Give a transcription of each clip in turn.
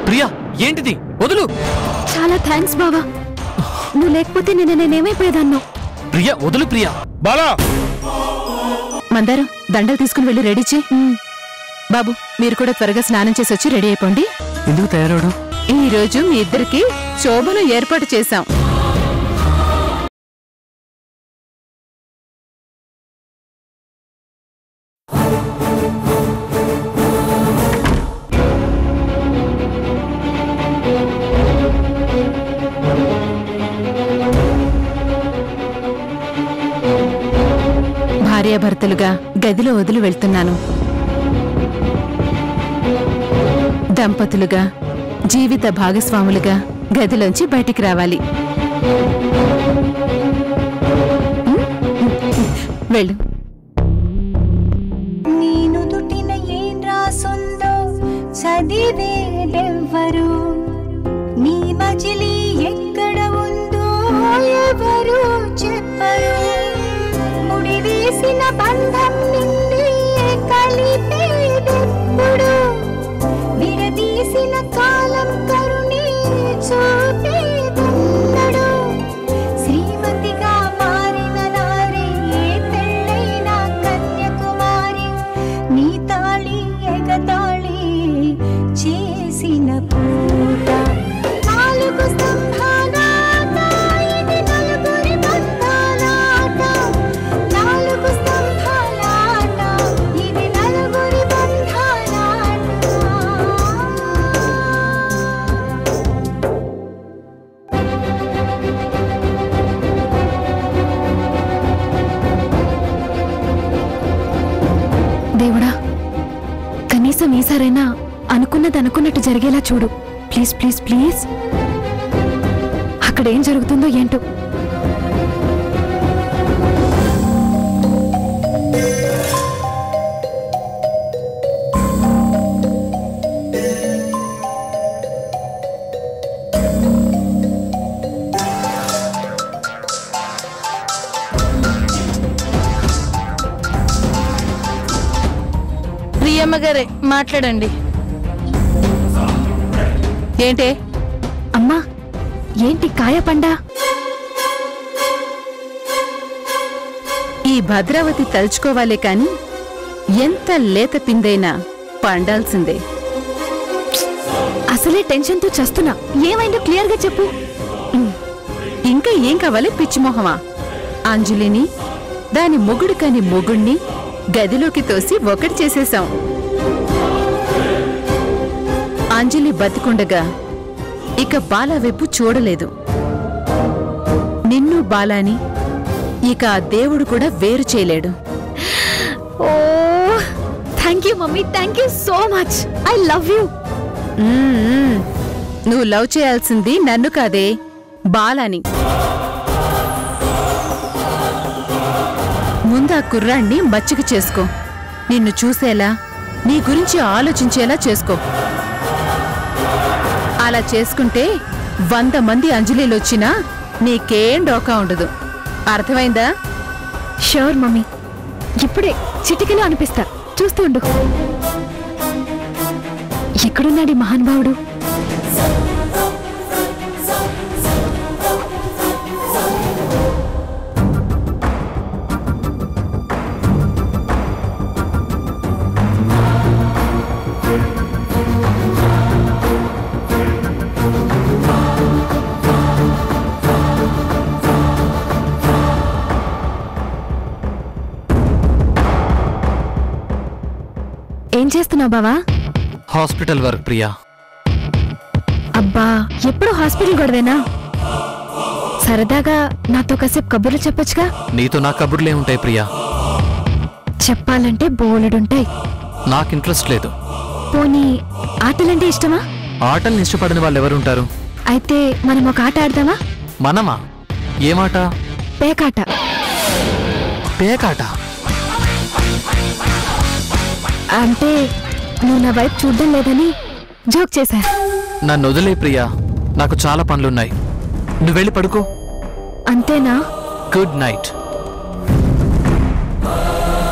ప్రియా ఏంటిది వదులు చాలా థ్యాంక్స్ బావా నువ్వు లేకపోతే నేను నేనేమైపోయేదాన్నో ప్రియా వదులు ప్రియా బాలా మందారం దండలు తీసుకుని వెళ్ళి రెడీ చే బాబు మీరు కూడా త్వరగా స్నానం చేసి వచ్చి రెడీ అయిపోండి ఎందుకు తయారవడం ఈ రోజు మీ ఇద్దరికి శోభను ఏర్పాటు చేశాం భార్యాభర్తలుగా గదిలో వదిలి వెళ్తున్నాను దంపతులుగా జీవిత భాగస్వాములుగా గదిలోంచి బయటికి రావాలి ఉమ్, వెళ్ళు నేను దుటిన ఏం రాసుందో చదివేదెవ్వరు నీ మజిలీ ఎక్కడ ఉందో ఎవరు చెప్పరు ముడి వేసిన బంధం నిండి కలిపేదెప్పుడు విడదీసిన కాలం కరుణి చూపేదెన్నడు శ్రీమతిగా మారిన నారి ఏ పెళ్ళైన కన్యకుమారి నీ తాళి ఎగతాళి చేసిన పూట నాలుగు స్తంభాల ఆట, ఇది నలుగురి బంధాల ఆట. నాలుగు స్తంభాల ఆట, ఇది నలుగురి బంధాల ఆట. దేవుడా కనీసం ఈసారైనా అనుకున్నది అనుకున్నట్టు జరిగేలా చూడు ప్లీజ్ ప్లీజ్ ప్లీజ్ అక్కడ ఏం జరుగుతుందో ఏంటో ప్రియమ్మ గారే మాట్లాడండి ఏంటే అమ్మా ఏంటి కాయ పండా ఈ భద్రావతి తలుచుకోవాలే కాని ఎంత లేత పిందైనా పండాల్సిందే అసలే టెన్షన్తో చస్తున్నా ఏమైందో క్లియర్గా చెప్పు ఉమ్, ఇంకా ఏం కావాలి పిచ్చిమోహమా అంజలిని దాని మొగుడు కాని మొగుణ్ణి గదిలోకి తోసి ఒకటి చేసేశాం అంజలి బతికుండగా ఇక బాల వైపు చూడలేదు నిన్ను బాలాని ఇక ఆ దేవుడు కూడా వేరు చేయలేడు ఓ thank you mummy thank you so much I love you hmm. నువ్వు లవ్ చేయాల్సింది నన్ను కాదే బాలాని ముందు ఆ కుర్రాణ్ణి మచ్చిక చేసుకో నిన్ను చూసేలా నీ గురించి ఆలోచించేలా చేసుకో అలా చేసుకుంటే వంద మంది అంజలిలొచ్చినా నీకేం డోకా ఉండదు అర్థమైందా షూర్ మమ్మీ ఇప్పుడే చిటికలో అనిపిస్తా చూస్తూ ఉండు ఎక్కడున్నాడు ఈ మహానుభావుడు ఏం చేస్తున్నావు బావా హాస్పిటల్ వర్క్ ప్రియా అబ్బా ఎప్పుడు హాస్పిటల్ గొడవేనా సరదాగా నాతో కాసేపు కబుర్లు చెప్పొచ్చుగా నీతో నా కబుర్లే ఉంటాయి ప్రియా చెప్పాలంటే బోలెడుంటాయి నాకు ఇంట్రెస్ట్ లేదు పోనీ ఆటలంటే ఇష్టమా ఆటల్ని ఇష్టపడని వాళ్ళు ఎవరుంటారు అయితే మనం ఒక ఆట ఆడదామా మనమా ఏమాట పేకాట పేకాట అంటే నువ్వు నా వైపు చూడడం లేదని జోక్ చేశా నన్ను వదిలే ప్రియా నాకు చాలా పనులున్నాయి నువ్వు వెళ్ళి పడుకో అంతేనా గుడ్ నైట్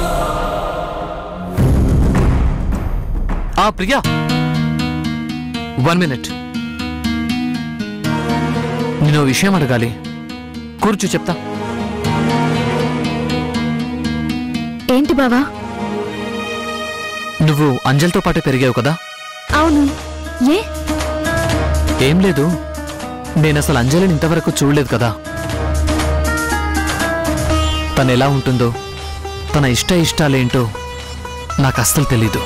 ఆ ప్రియా వన్ మినిట్ నేను ఓ విషయం అడగాలి కూర్చో చెప్తా ఏంటి బావా నువ్వు అంజలితో పాటు పెరిగావు కదా అవును ఏ ఏం లేదు నేను అసలు అంజలిని ఇంతవరకు చూడలేదు కదా తను ఎలా ఉంటుందో తన ఇష్ట ఇష్టాలేంటో నాకు అస్సలు తెలీదు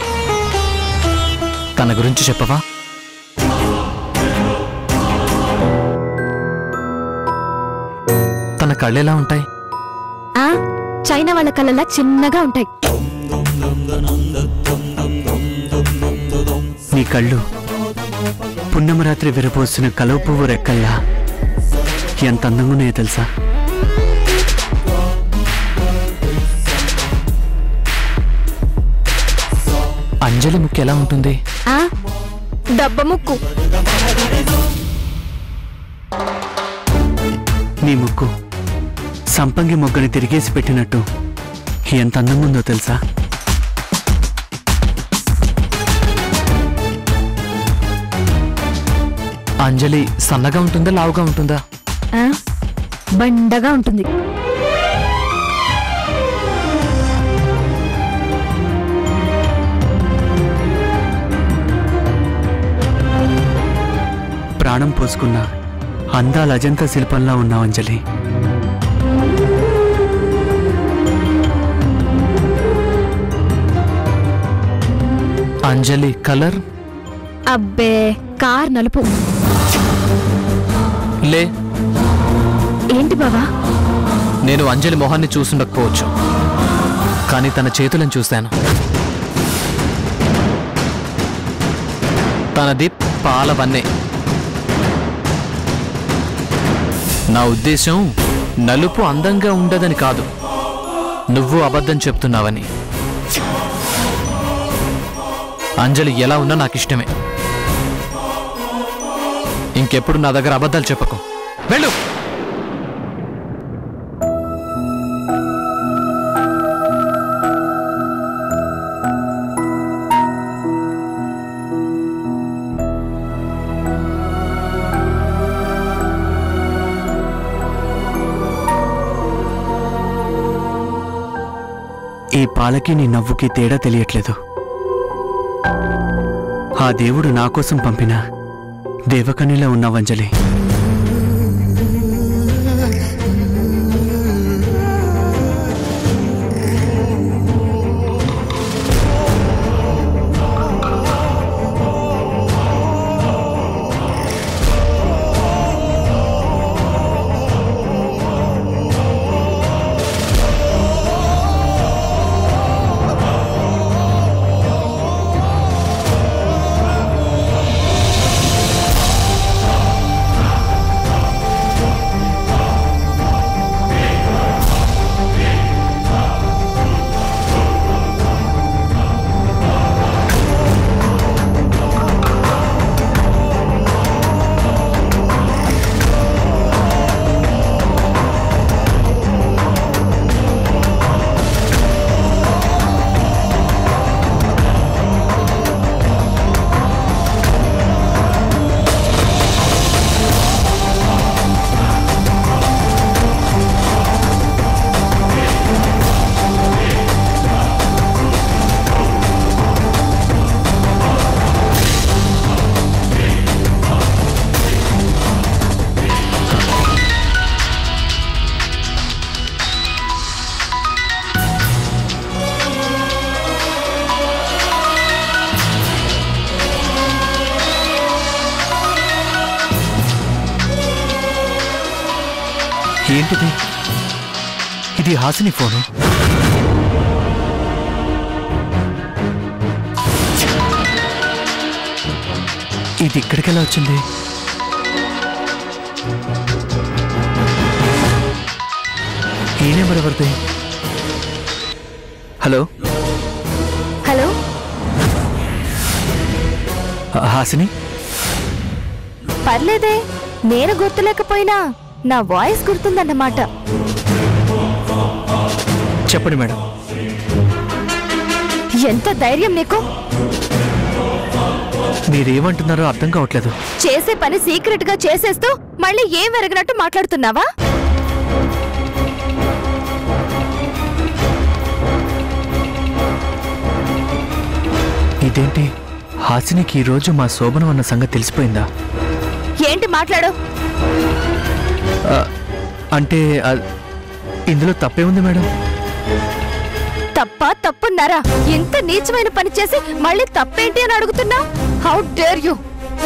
తన గురించి చెప్పవా తన కళ్ళు ఎలా ఉంటాయి ఆ చైనా వాళ్ళ కళ్ళలా చిన్నగా ఉంటాయి నీ కళ్ళు పున్నమరాత్రి విరపోసిన కలువ పువ్వు రెక్కల్లా ఎంత అందంగా ఉన్నాయో తెలుసా అంజలి ముక్కు ఎలా ఉంటుంది ఆ దెబ్బ ముక్కు నీ ముక్కు సంపంగి మొగ్గని తిరిగేసి పెట్టినట్టు ఎంత అందంగా ఉందో తెలుసా అంజలి సన్నగా ఉంటుందా లావుగా ఉంటుందా ఆ బండగా ఉంటుంది ప్రాణం పోసుకున్న అందాల అజంతా శిల్పంలా ఉన్నావు అంజలి అంజలి కలర్ అబ్బే కార్ నలుపు లే ఏంటి బావా నేను అంజలి మొహాన్ని చూసుండకపోవచ్చు కానీ తన చేతులను చూశాను తనది పాలవన్నే నా ఉద్దేశం నలుపు అందంగా ఉండదని కాదు నువ్వు అబద్ధం చెప్తున్నావని అంజలి ఎలా ఉన్నా నాకు ఇష్టమే ఇంకెప్పుడు నా దగ్గర అబద్ధాలు చెప్పకు వెళ్ళు ఈ పాలకి నీ నవ్వుకి తేడా తెలియట్లేదు ఆ దేవుడు నా కోసం పంపిన దేవకనిలా ఉన్నావు అంజలి ఏంటిది ఇది హాసిని ఫోను ఇది ఇక్కడికెలా వచ్చింది ఈ నెంబర్ ఎవరిది హలో హలో హ- హాసిని పర్లేదే నేను గుర్తులేకపోయినా నా వాయిస్ గుర్తుందన్నమాట చెప్పండి మేడం ఎంత ధైర్యం నీకు మీరేమంటున్నారో అర్థం కావట్లేదు చేసే పని సీక్రెట్ గా చేసేస్తూ మళ్ళీ ఏం వెరగనట్టు మాట్లాడుతున్నావా ఇదేంటి హాసినికి ఈ రోజు మా శోభనం అన్న సంగతి తెలిసిపోయిందా ఏంటి మాట్లాడు ఆ, అంటే ఆ, ఇందులో తప్పే ఉంది మేడం తప్ప తప్పున్నారా ఇంత నీచమైన పని చేసి మళ్ళీ తప్పేంటి అని అడుగుతున్నా హౌ డేర్ యు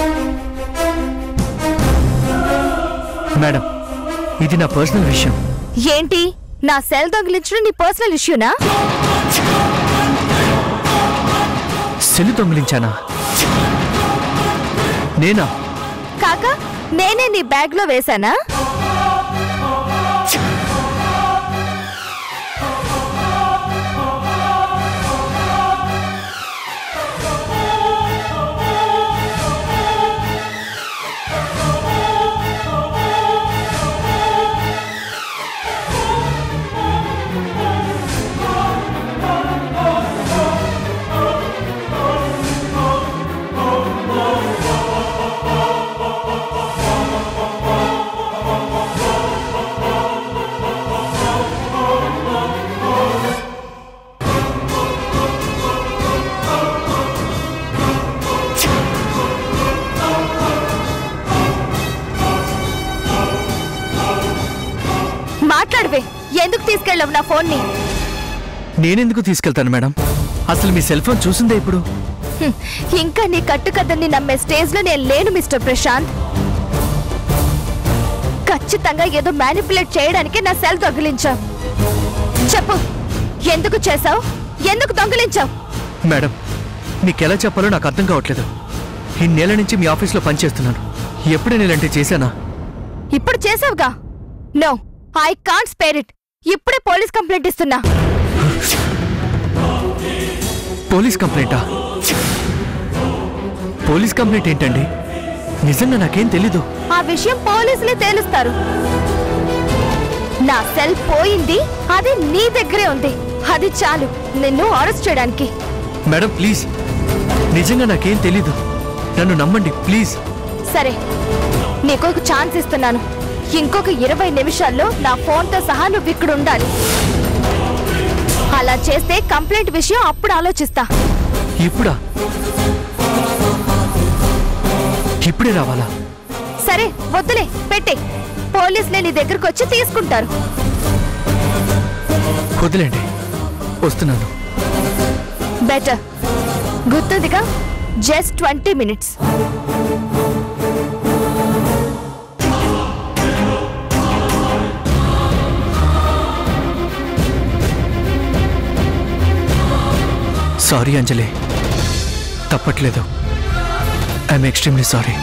మేడం ఇది నా పర్సనల్ విషయం ఏంటి నా సెల్ దొంగిలించడం నీ పర్సనల్ ఇష్యూనా సెల్లు దొంగిలించానా నేనా కాక నేనే నీ బ్యాగ్ లో వేశానా మాట్లాడవే ఎందుకు తీసుకెళ్ళావు నా ఫోన్ ని నేనెందుకు తీసుకెళ్తాను మేడం అసలు మీ సెల్ ఫోన్ చూసిందే ఇప్పుడు హ్మ్, ఇంకా నీ కట్టుకథల్ని నమ్మే స్టేజ్ లో నేను లేను మిస్టర్ ప్రశాంత్ ఖచ్చితంగా ఏదో మ్యానిపులేట్ చేయడానికి నా సెల్ దొంగిలించావు చెప్పు ఎందుకు చేసావు ఎందుకు దొంగిలించావు మేడం మీకెలా చెప్పాలో నాకు అర్థం కావట్లేదు ఇన్నేళ్ల నుంచి మీ ఆఫీస్లో పనిచేస్తున్నాను ఎప్పుడైనా ఇలాంటివి చేశానా ఇప్పుడు చేసావుగా no I can't spare it ఇప్పుడే పోలీస్ కంప్లైంట్ ఇస్తున్నా పోలీస్ కంప్లైంటా పోలీస్ కంప్లైంట్ ఏంటండి నిజంగా నాకేం తెలీదు ఆ విషయం పోలీసులే తేలుస్తారు నా సెల్ పోయింది అది నీ దగ్గరే ఉంది అది చాలు నిన్ను అరెస్ట్ చేయడానికి మేడం ప్లీజ్ నిజంగా నాకేం తెలీదు నన్ను నమ్మండి ప్లీజ్ సరే నీకు ఒక ఛాన్స్ ఇస్తున్నాను ఇంకొక ఇరవై నిమిషాల్లో నా ఫోన్తో సహా నువ్వు ఇక్కడ ఉండాలి అలా చేస్తే కంప్లైంట్ విషయం అప్పుడు ఆలోచిస్తా ఇప్పుడా ఇప్పుడే రావాలా సరే వద్దులే పెట్టే పోలీసులే నీ దగ్గరకు వచ్చి తీసుకుంటారు వదిలేండి వస్తున్నాను బెటర్ గుర్తుందిగా just twenty minutes sorry Anjali తప్పట్లేదు ఐఎమ్ ఎక్స్ట్రీమ్లీ సారీ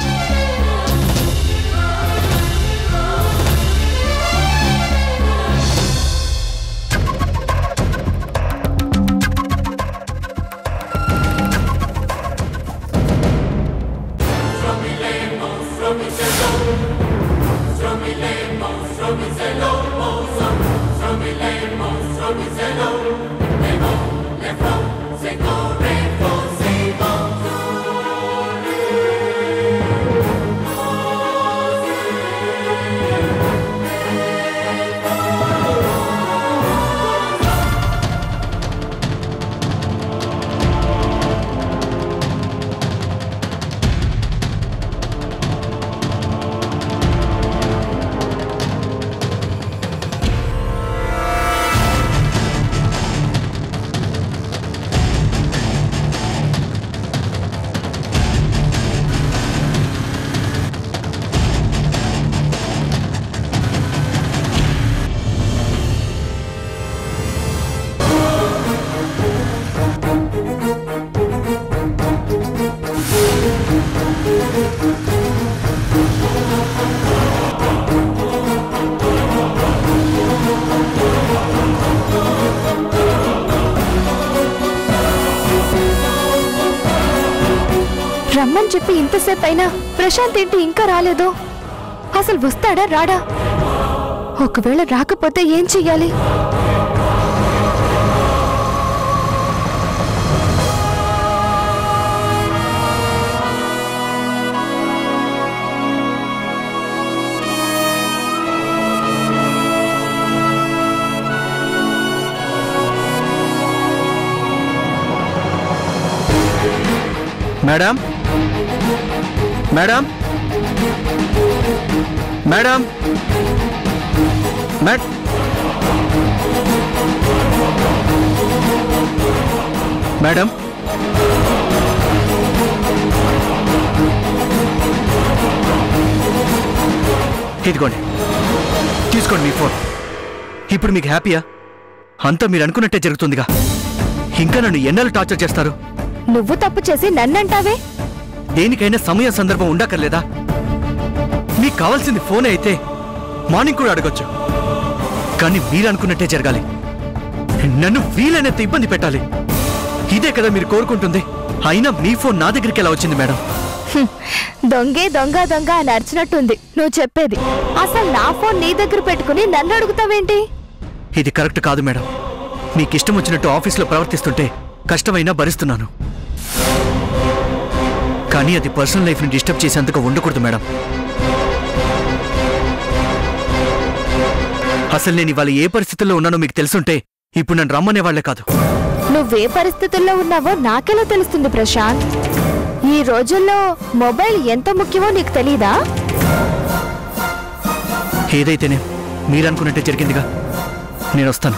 రమ్మని చెప్పి ఇంతసేపు అయినా ప్రశాంత్ ఏంటి ఇంకా రాలేదు అసలు వస్తాడా రాడా ఒకవేళ రాకపోతే ఏం చెయ్యాలి మేడం మేడం మేడం మేడ్ మేడం ఇదిగోండి తీసుకోండి మీ ఫోన్ ఇప్పుడు మీకు హ్యాపీయా అంతా మీరు అనుకున్నట్టే జరుగుతుందిగా ఇంకా నన్ను ఎన్నెలు టార్చర్ చేస్తారు నువ్వు తప్పు చేసి నన్నంటావే దేనికైనా సమయ సందర్భం ఉండక్కర్లేదా మీకు కావాల్సింది ఫోనే అయితే మార్నింగ్ కూడా అడగొచ్చు కానీ మీరు అనుకున్నట్టే జరగాలి నన్ను వీలైనంత ఇబ్బంది పెట్టాలి ఇదే కదా మీరు కోరుకుంటుంది అయినా మీ ఫోన్ నా దగ్గరికి ఎలా వచ్చింది మేడం హ్మ్. దొంగే దొంగ దొంగ అని అరిచినట్టుంది నువ్వు చెప్పేది అసలు నా ఫోన్ నీ దగ్గర పెట్టుకుని నన్ను అడుగుతావేంటి ఇది కరెక్ట్ కాదు మేడం మీకు ఇష్టం వచ్చినట్టు ఆఫీస్లో ప్రవర్తిస్తుంటే కష్టమైనా భరిస్తున్నాను కానీ అది పర్సనల్ లైఫ్ని డిస్టర్బ్ చేసేందుకు ఉండకూడదు మేడం అసలు నేను ఇవాళ ఏ పరిస్థితుల్లో ఉన్నానో మీకు తెలుసుంటే ఇప్పుడు నన్ను రమ్మనే వాళ్లే కాదు నువ్వే పరిస్థితుల్లో ఉన్నావో నాకెలా తెలుస్తుంది ప్రశాంత్ ఈ రోజుల్లో మొబైల్ ఎంత ముఖ్యమో నీకు తెలీదా ఏదైతేనే మీరనుకున్నట్టే జరిగిందిగా నేను వస్తాను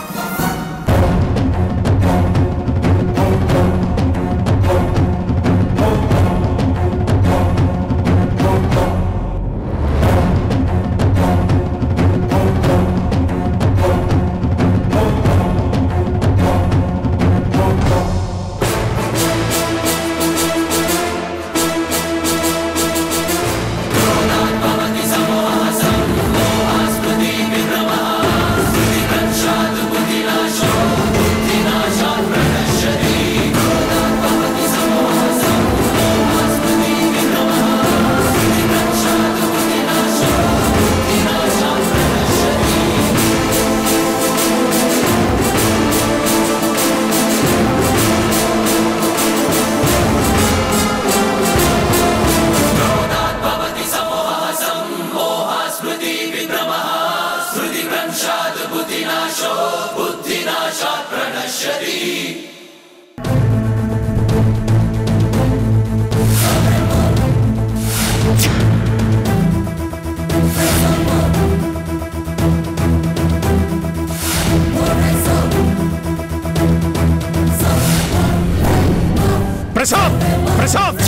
ప్రశాంత్ ప్రశాంత్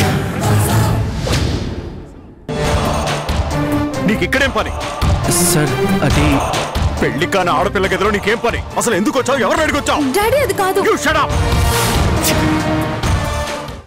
నీకు ఇక్కడేం పని సార్ అది పెళ్లి కాని ఆడపిల్ల గదిలో నీకేం పని అసలు ఎందుకు వచ్చావు ఎవరిని అడిగొచ్చావు డాడీ అది కాదు You shut up!